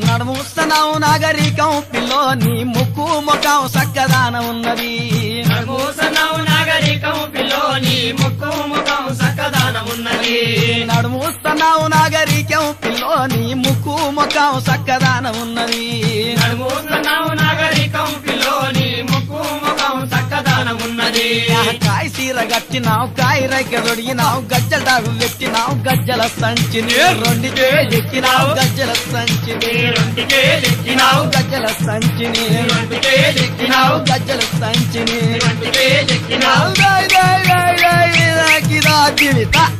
నడుముస్తున్నావు నాగరికం pillow నీ ముక్కు ముఖం సక్కదాన ఉన్నది నడుమూసనావు నాగరికం పిల్లోని ముక్కు ముఖం సక్కదానం ఉన్నది నడుముస్తున్నావు నాగరికం పిల్లో నీ ముక్కు ముఖం సక్కదాన ఉన్నది నడుమూసనావు నాగరికం పిల్లోని ముక్కు ముఖం సక్కదానం ఉన్నది కాయ సీర గట్టినావు కాయ రైక దొడిగినావు గజ్జల డాగు పెట్టినావు గజ్జల సంచిని రెండికే ఎక్కినావు గజ్జల సంచిని రెండుకే ఎక్కినావు గజ్జల సంచిని రెండుకే ఎక్కినావు గజ్జల సంచిని రెండుకే ఎక్కినావు రాయ్ రాయ్ రాయ్ రాయ్ రాయ్ రాయ్ రాయ్ రాయ్ రాయ్ రాయ్